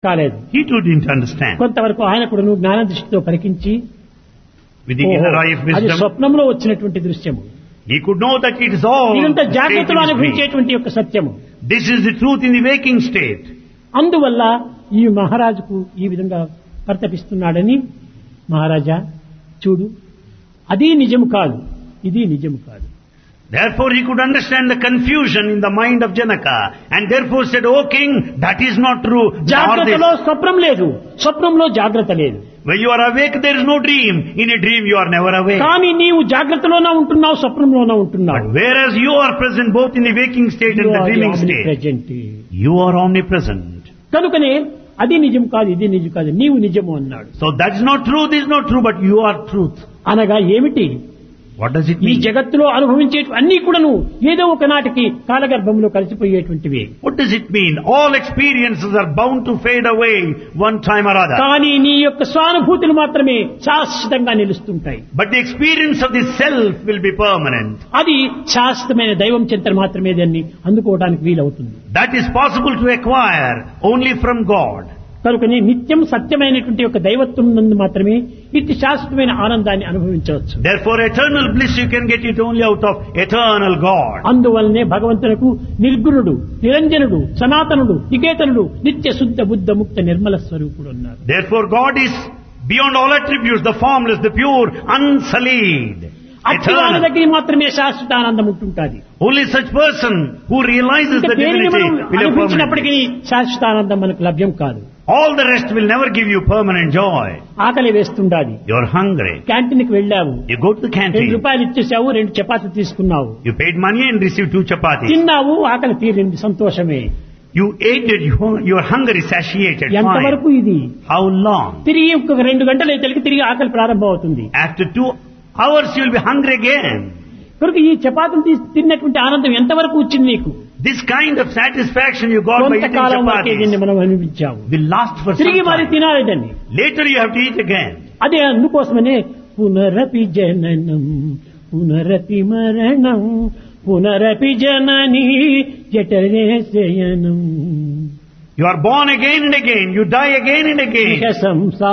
కాలేదు He too didn't understand. కొంతవరకు ఆయన కూడా జ్ఞాన దృష్టితో పరికించి With the ఓహో, inner eye of అది wisdom, స్వప్నంలో వచ్చినటువంటి దృశ్యము he could know that it is all ఇదంతా state జాగ్రత్తలో in his dream. అనుభవించేటువంటి యొక్క సత్యము This is the truth in the waking state. అందువల్ల ఈ మహారాజుకు ఈ విధంగా పరితపిస్తున్నాడని మహారాజా చూడు అది నిజము కాదు ఇది నిజము కాదు Therefore he could understand the confusion in the mind of Janaka and therefore said, O king, that is not true. Nor జాగ్రత్తలో this. స్వప్నం లేదు స్వప్నంలో జాగ్రత్త లేదు When you are awake, there is no dream. In a dream, you are never awake. కానీ నీవు జాగ్రత్తలోనే ఉంటున్నావు స్వప్నంలోనే ఉంటున్నావు But whereas you are present both in the waking state and the dreaming state, present you are omnipresent. కనుకనే అది నిజం కాదు ఇది నిజం కాదు నీవు నిజము అన్నాడు So that is not true, this is not true, but you are truth. అనగా ఏమిటి What does it ఈ mean? జగత్తులో అనుభవించే అన్ని కూడాను ఏదో ఒక నాటికి కాలగర్భంలో కలిసిపోయేటువంటివి What does it mean? All experiences are bound to fade away one time or other. కానీ నీ యొక్క స్వానుభూతులు మాత్రమే శాశ్వతంగా నిలుస్తుంటాయి But the experience of the self will be permanent. అది శాశ్వతమైన దైవం చింతన మాత్రమే దాన్ని అందుకోవడానికి వీలవుతుంది That is possible to acquire only from God. కనుకని నిత్యం సత్యమైనటువంటి యొక్క దైవత్వం నందు మాత్రమే ఇట్టి శాశ్వతమైన ఆనందాన్ని అనుభవించవచ్చు Therefore, eternal bliss you can get it only out of eternal God. అందువల్లనే భగవంతునకు నిర్గుణుడు నిరంజనుడు సనాతనుడు నికేతనుడు నిత్య శుద్ధ బుద్ధ ముక్త నిర్మల స్వరూపుడు అన్నారు Therefore, God is beyond all attributes, the formless, the pure, unsullied, అత్యవాని eternal. దగ్గర మాత్రమే శాశ్వత ఆనందం ఉంటుంటుంది Only such person who realizes ఇంకా the దేనిని divinity మనం will have అనుభవించినప్పటికీ permanent. శాశ్వత ఆనందం మనకు లభ్యం కాదు All the rest will never give you permanent joy. ఆకలి వేస్తుండాలి You're hungry. క్యాంటీన్కి వెళ్ళావు You go to the రెండు canteen. రూపాయలు ఇచ్చేసావు రెండు చపాతీ తీసుకున్నావు You paid money and received two chapatis. తిన్నావు ఆకలి తీరింది సంతోషమే You ate it, you, your hunger is satiated. ఎంతవరకు Fine. ఇది How long? తిరిగి ఇంకొక రెండు గంటలు అయితే తిరిగి ఆకలి ప్రారంభం అవుతుంది After two hours you will be hungry again. కనుక ఈ చపాతీలు తీసి తిన్నటువంటి ఆనందం ఎంతవరకు వచ్చింది నీకు This kind of satisfaction you got by eating కొంతకాలం వరకే దీన్ని chapatis మనం అనిపించాము will last for some తిరిగి మరి time. తినాలి దాన్ని Later you have to eat again. అదే అందుకోసమనే పునరపి జననం పునరపి మరణం పునరపి జనని జఠరే శయనం You are born again and again. You die again and again. ఇక సంసార